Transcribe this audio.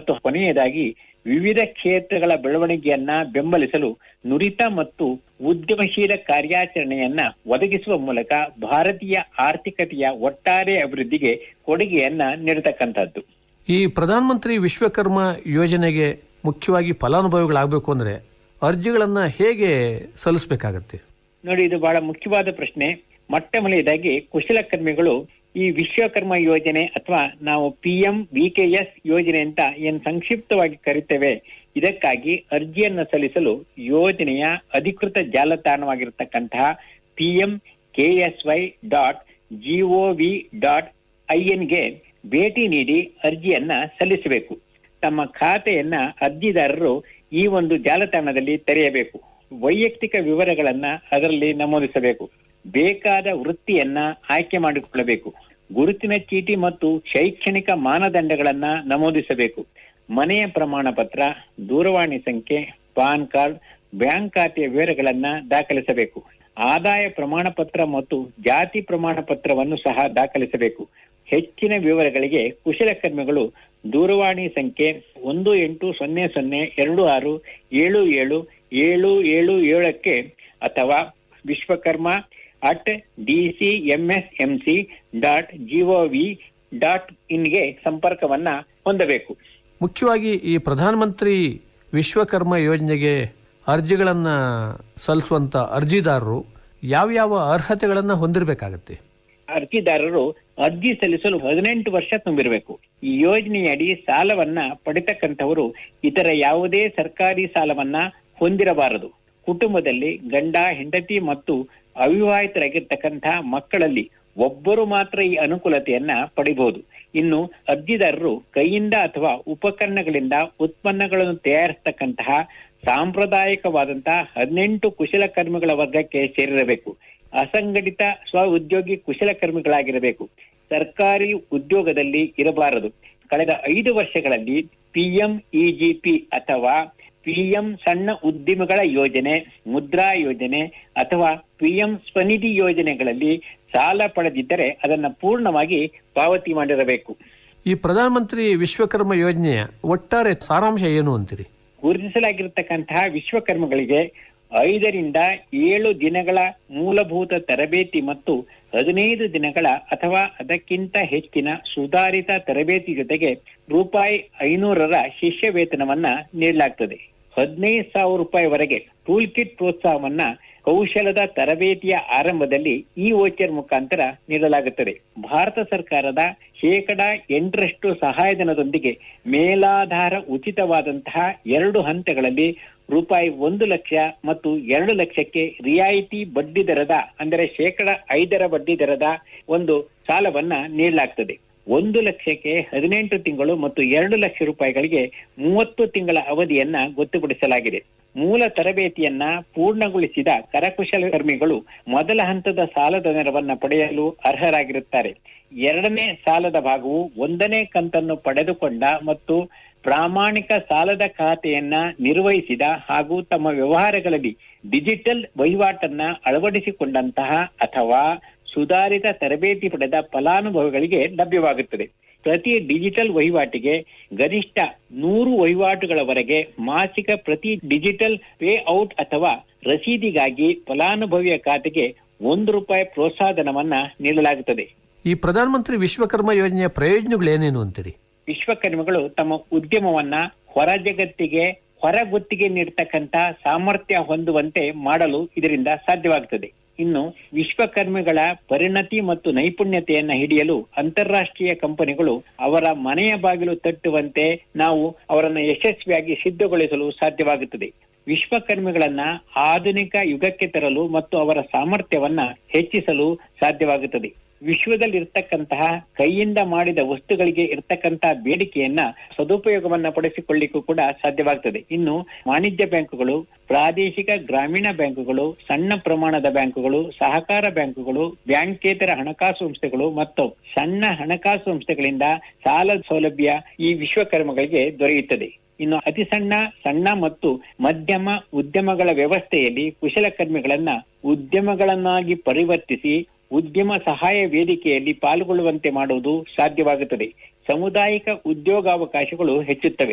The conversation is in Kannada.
ಮತ್ತು ಕೊನೆಯದಾಗಿ ವಿವಿಧ ಕ್ಷೇತ್ರಗಳ ಬೆಳವಣಿಗೆಯನ್ನ ಬೆಂಬಲಿಸಲು ನುರಿತ ಮತ್ತು ಉದ್ಯಮಶೀಲ ಕಾರ್ಯಾಚರಣೆಯನ್ನ ಒದಗಿಸುವ ಮೂಲಕ ಭಾರತೀಯ ಆರ್ಥಿಕತೆಯ ಒಟ್ಟಾರೆ ಅಭಿವೃದ್ಧಿಗೆ ಕೊಡುಗೆಯನ್ನ ನೀಡತಕ್ಕಂಥದ್ದು ಈ ಪ್ರಧಾನ ಮಂತ್ರಿ ವಿಶ್ವಕರ್ಮ ಯೋಜನೆಗೆ ಮುಖ್ಯವಾಗಿ ಫಲಾನುಭವಿಗಳಾಗಬೇಕು ಅಂದ್ರೆ ಅರ್ಜಿಗಳನ್ನ ಹೇಗೆ ಸಲ್ಲಿಸಬೇಕಾಗತ್ತೆ ನೋಡಿ ಇದು ಬಹಳ ಮುಖ್ಯವಾದ ಪ್ರಶ್ನೆ ಮೊಟ್ಟ ಮೊದಲನೇದಾಗಿ ಕುಶಲಕರ್ಮಿಗಳು ಈ ವಿಶ್ವಕರ್ಮ ಯೋಜನೆ ಅಥವಾ ನಾವು ಪಿ ಎಂ ಎಸ್ ಯೋಜನೆ ಅಂತ ಏನ್ ಸಂಕ್ಷಿಪ್ತವಾಗಿ ಕರಿತೇವೆ ಇದಕ್ಕಾಗಿ ಅರ್ಜಿಯನ್ನ ಸಲ್ಲಿಸಲು ಯೋಜನೆಯ ಅಧಿಕೃತ ಜಾಲತಾಣವಾಗಿರತಕ್ಕಂತಹ P M K S Y dot gov dot I ಗೆ ಭೇಟಿ ನೀಡಿ ಅರ್ಜಿಯನ್ನ ಸಲ್ಲಿಸಬೇಕು ತಮ್ಮ ಖಾತೆಯನ್ನ ಅರ್ಜಿದಾರರು ಈ ಒಂದು ಜಾಲತಾಣದಲ್ಲಿ ತೆರೆಯಬೇಕು ವೈಯಕ್ತಿಕ ವಿವರಗಳನ್ನ ಅದರಲ್ಲಿ ನಮೂದಿಸಬೇಕು ಬೇಕಾದ ವೃತ್ತಿಯನ್ನ ಆಯ್ಕೆ ಮಾಡಿಕೊಳ್ಳಬೇಕು ಗುರುತಿನ ಚೀಟಿ ಮತ್ತು ಶೈಕ್ಷಣಿಕ ಮಾನದಂಡಗಳನ್ನ ನಮೂದಿಸಬೇಕು ಮನೆಯ ಪ್ರಮಾಣ ಪತ್ರ ದೂರವಾಣಿ ಸಂಖ್ಯೆ ಪಾನ್ ಕಾರ್ಡ್ ಬ್ಯಾಂಕ್ ಖಾತೆಯ ವಿವರಗಳನ್ನ ದಾಖಲಿಸಬೇಕು ಆದಾಯ ಪ್ರಮಾಣ ಪತ್ರ ಮತ್ತು ಜಾತಿ ಪ್ರಮಾಣ ಪತ್ರವನ್ನು ಸಹ ದಾಖಲಿಸಬೇಕು ಹೆಚ್ಚಿನ ವಿವರಗಳಿಗೆ ಕುಶಲಕರ್ಮಿಗಳು ದೂರವಾಣಿ ಸಂಖ್ಯೆ ಒಂದು ಎಂಟು ಸೊನ್ನೆ ಸೊನ್ನೆ ಎರಡು ಆರು ಏಳು ಏಳು ಏಳು ಏಳು ಏಳಕ್ಕೆ ಅಥವಾ Vishwakarma at D C M S M C dot gov dot ಇನ್ಗೆ ಸಂಪರ್ಕವನ್ನ ಹೊಂದಬೇಕು ಮುಖ್ಯವಾಗಿ ಈ ಪ್ರಧಾನಮಂತ್ರಿ ವಿಶ್ವಕರ್ಮ ಯೋಜನೆಗೆ ಅರ್ಜಿಗಳನ್ನ ಸಲ್ಲಿಸುವಂತ ಅರ್ಜಿದಾರರು ಯಾವ್ಯಾವ ಅರ್ಹತೆಗಳನ್ನ ಹೊಂದಿರಬೇಕಾಗತ್ತೆ ಅರ್ಜಿದಾರರು ಅರ್ಜಿ ಸಲ್ಲಿಸಲು ಹದಿನೆಂಟು ವರ್ಷ ತುಂಬಿರಬೇಕು ಈ ಯೋಜನೆಯಡಿ ಸಾಲವನ್ನ ಪಡಿತಕ್ಕಂಥವರು ಇತರ ಯಾವುದೇ ಸರ್ಕಾರಿ ಸಾಲವನ್ನ ಹೊಂದಿರಬಾರದು ಕುಟುಂಬದಲ್ಲಿ ಗಂಡ ಹೆಂಡತಿ ಮತ್ತು ಅವಿವಾಹಿತರಾಗಿರ್ತಕ್ಕಂತಹ ಮಕ್ಕಳಲ್ಲಿ ಒಬ್ಬರು ಮಾತ್ರ ಈ ಅನುಕೂಲತೆಯನ್ನ ಪಡಿಬಹುದು ಇನ್ನು ಅರ್ಜಿದಾರರು ಕೈಯಿಂದ ಅಥವಾ ಉಪಕರಣಗಳಿಂದ ಉತ್ಪನ್ನಗಳನ್ನು ತಯಾರಿಸತಕ್ಕಂತಹ ಸಾಂಪ್ರದಾಯಿಕವಾದಂತಹ ಹದಿನೆಂಟು ಕುಶಲಕರ್ಮಿಗಳ ವರ್ಗಕ್ಕೆ ಸೇರಿರಬೇಕು ಅಸಂಘಟಿತ ಸ್ವ ಉದ್ಯೋಗಿ ಕುಶಲಕರ್ಮಿಗಳಾಗಿರಬೇಕು ಸರ್ಕಾರಿ ಉದ್ಯೋಗದಲ್ಲಿ ಇರಬಾರದು ಕಳೆದ ಐದು ವರ್ಷಗಳಲ್ಲಿ ಪಿಎಂ ಇಜಿಪಿ ಅಥವಾ ಪಿಎಂ ಸಣ್ಣ ಉದ್ಯಮಿಗಳ ಯೋಜನೆ ಮುದ್ರಾ ಯೋಜನೆ ಅಥವಾ ಪಿಎಂ ಸ್ವನಿಧಿ ಯೋಜನೆಗಳಲ್ಲಿ ಸಾಲ ಪಡೆದಿದ್ದರೆ ಅದನ್ನ ಪೂರ್ಣವಾಗಿ ಪಾವತಿ ಮಾಡಿರಬೇಕು ಈ ಪ್ರಧಾನಮಂತ್ರಿ ವಿಶ್ವಕರ್ಮ ಯೋಜನೆಯ ಒಟ್ಟಾರೆ ಸಾರಾಂಶ ಏನು ಅಂತೀರಿ ಗುರುತಿಸಲಾಗಿರತಕ್ಕಂತಹ ವಿಶ್ವಕರ್ಮಗಳಿಗೆ ಐದರಿಂದ ಏಳು ದಿನಗಳ ಮೂಲಭೂತ ತರಬೇತಿ ಮತ್ತು ಹದಿನೈದು ದಿನಗಳ ಅಥವಾ ಅದಕ್ಕಿಂತ ಹೆಚ್ಚಿನ ಸುಧಾರಿತ ತರಬೇತಿ ಜೊತೆಗೆ ರೂಪಾಯಿ ಐನೂರರ ಶಿಷ್ಯ ವೇತನವನ್ನ ನೀಡಲಾಗ್ತದೆ ಹದಿನೈದು ಸಾವಿರ ರೂಪಾಯಿವರೆಗೆ ಟೂಲ್ ಕಿಟ್ ಪ್ರೋತ್ಸಾಹವನ್ನ ಕೌಶಲದ ತರಬೇತಿಯ ಆರಂಭದಲ್ಲಿ ಈ ವೋಚರ್ ಮುಖಾಂತರ ನೀಡಲಾಗುತ್ತದೆ ಭಾರತ ಸರ್ಕಾರದ ಶೇಕಡ ಎಂಟರಷ್ಟು ಸಹಾಯಧನದೊಂದಿಗೆ ಮೇಲಾಧಾರ ಉಚಿತವಾದಂತಹ ಎರಡು ಹಂತಗಳಲ್ಲಿ ರೂಪಾಯಿ ಒಂದು ಲಕ್ಷ ಮತ್ತು ಎರಡು ಲಕ್ಷಕ್ಕೆ ರಿಯಾಯಿತಿ ಬಡ್ಡಿ ದರದ ಅಂದರೆ ಶೇಕಡ ಐದರ ಬಡ್ಡಿ ದರದ ಒಂದು ಸಾಲವನ್ನ ನೀಡಲಾಗ್ತದೆ ಒಂದು ಲಕ್ಷಕ್ಕೆ ಹದಿನೆಂಟು ತಿಂಗಳು ಮತ್ತು ಎರಡು ಲಕ್ಷ ರೂಪಾಯಿಗಳಿಗೆ ಮೂವತ್ತು ತಿಂಗಳ ಅವಧಿಯನ್ನ ಗೊತ್ತುಪಡಿಸಲಾಗಿದೆ ಮೂಲ ತರಬೇತಿಯನ್ನ ಪೂರ್ಣಗೊಳಿಸಿದ ಕರಕುಶಲಕರ್ಮಿಗಳು ಮೊದಲ ಹಂತದ ಸಾಲದ ನೆರವನ್ನ ಪಡೆಯಲು ಅರ್ಹರಾಗಿರುತ್ತಾರೆ ಎರಡನೇ ಸಾಲದ ಭಾಗವು ಒಂದನೇ ಕಂತನ್ನು ಪಡೆದುಕೊಂಡ ಮತ್ತು ಪ್ರಾಮಾಣಿಕ ಸಾಲದ ಖಾತೆಯನ್ನ ನಿರ್ವಹಿಸಿದ ಹಾಗೂ ತಮ್ಮ ವ್ಯವಹಾರಗಳಲ್ಲಿ ಡಿಜಿಟಲ್ ವಹಿವಾಟನ್ನ ಅಳವಡಿಸಿಕೊಂಡಂತಹ ಅಥವಾ ಸುಧಾರಿತ ತರಬೇತಿ ಪಡೆದ ಫಲಾನುಭವಿಗಳಿಗೆ ಲಭ್ಯವಾಗುತ್ತದೆ ಪ್ರತಿ ಡಿಜಿಟಲ್ ವಹಿವಾಟಿಗೆ ಗರಿಷ್ಠ ನೂರು ವಹಿವಾಟುಗಳವರೆಗೆ ಮಾಸಿಕ ಪ್ರತಿ ಡಿಜಿಟಲ್ ಪೇ ಔಟ್ ಅಥವಾ ರಸೀದಿಗಾಗಿ ಫಲಾನುಭವಿಯ ಖಾತೆಗೆ ಒಂದು ರೂಪಾಯಿ ಪ್ರೋತ್ಸಾಹಧನವನ್ನ ನೀಡಲಾಗುತ್ತದೆ ಈ ಪ್ರಧಾನಮಂತ್ರಿ ವಿಶ್ವಕರ್ಮ ಯೋಜನೆಯ ಪ್ರಯೋಜನಗಳೇನೇನು ಅಂತೀರಿ ವಿಶ್ವಕರ್ಮಿಗಳು ತಮ್ಮ ಉದ್ಯಮವನ್ನ ಹೊರ ಜಗತ್ತಿಗೆ ಹೊರ ಗುತ್ತಿಗೆ ನೀಡತಕ್ಕಂತ ಸಾಮರ್ಥ್ಯ ಹೊಂದುವಂತೆ ಮಾಡಲು ಇದರಿಂದ ಸಾಧ್ಯವಾಗುತ್ತದೆ ಇನ್ನು ವಿಶ್ವಕರ್ಮಿಗಳ ಪರಿಣತಿ ಮತ್ತು ನೈಪುಣ್ಯತೆಯನ್ನ ಹಿಡಿಯಲು ಅಂತಾರಾಷ್ಟ್ರೀಯ ಕಂಪನಿಗಳು ಅವರ ಮನೆಯ ಬಾಗಿಲು ತಟ್ಟುವಂತೆ ನಾವು ಅವರನ್ನು ಯಶಸ್ವಿಯಾಗಿ ಸಿದ್ಧಗೊಳಿಸಲು ಸಾಧ್ಯವಾಗುತ್ತದೆ ವಿಶ್ವಕರ್ಮಿಗಳನ್ನ ಆಧುನಿಕ ಯುಗಕ್ಕೆ ತರಲು ಮತ್ತು ಅವರ ಸಾಮರ್ಥ್ಯವನ್ನ ಹೆಚ್ಚಿಸಲು ಸಾಧ್ಯವಾಗುತ್ತದೆ ವಿಶ್ವದಲ್ಲಿ ಇರ್ತಕ್ಕಂತಹ ಕೈಯಿಂದ ಮಾಡಿದ ವಸ್ತುಗಳಿಗೆ ಇರ್ತಕ್ಕಂತಹ ಬೇಡಿಕೆಯನ್ನ ಸದುಪಯೋಗವನ್ನ ಪಡಿಸಿಕೊಳ್ಳಿಕ್ಕೂ ಕೂಡ ಸಾಧ್ಯವಾಗ್ತದೆ ಇನ್ನು ವಾಣಿಜ್ಯ ಬ್ಯಾಂಕುಗಳು ಪ್ರಾದೇಶಿಕ ಗ್ರಾಮೀಣ ಬ್ಯಾಂಕುಗಳು ಸಣ್ಣ ಪ್ರಮಾಣದ ಬ್ಯಾಂಕುಗಳು ಸಹಕಾರ ಬ್ಯಾಂಕುಗಳು ಬ್ಯಾಂಕೇತರ ಹಣಕಾಸು ಸಂಸ್ಥೆಗಳು ಮತ್ತು ಸಣ್ಣ ಹಣಕಾಸು ಸಂಸ್ಥೆಗಳಿಂದ ಸಾಲ ಸೌಲಭ್ಯ ಈ ವಿಶ್ವಕರ್ಮಗಳಿಗೆ ದೊರೆಯುತ್ತದೆ ಇನ್ನು ಅತಿ ಸಣ್ಣ ಸಣ್ಣ ಮತ್ತು ಮಧ್ಯಮ ಉದ್ಯಮಗಳ ವ್ಯವಸ್ಥೆಯಲ್ಲಿ ಕುಶಲಕರ್ಮಿಗಳನ್ನ ಉದ್ಯಮಗಳನ್ನಾಗಿ ಪರಿವರ್ತಿಸಿ ಉದ್ಯಮ ಸಹಾಯ ವೇದಿಕೆಯಲ್ಲಿ ಪಾಲ್ಗೊಳ್ಳುವಂತೆ ಮಾಡುವುದು ಸಾಧ್ಯವಾಗುತ್ತದೆ ಸಾಮುದಾಯಿಕ ಉದ್ಯೋಗಾವಕಾಶಗಳು ಹೆಚ್ಚುತ್ತವೆ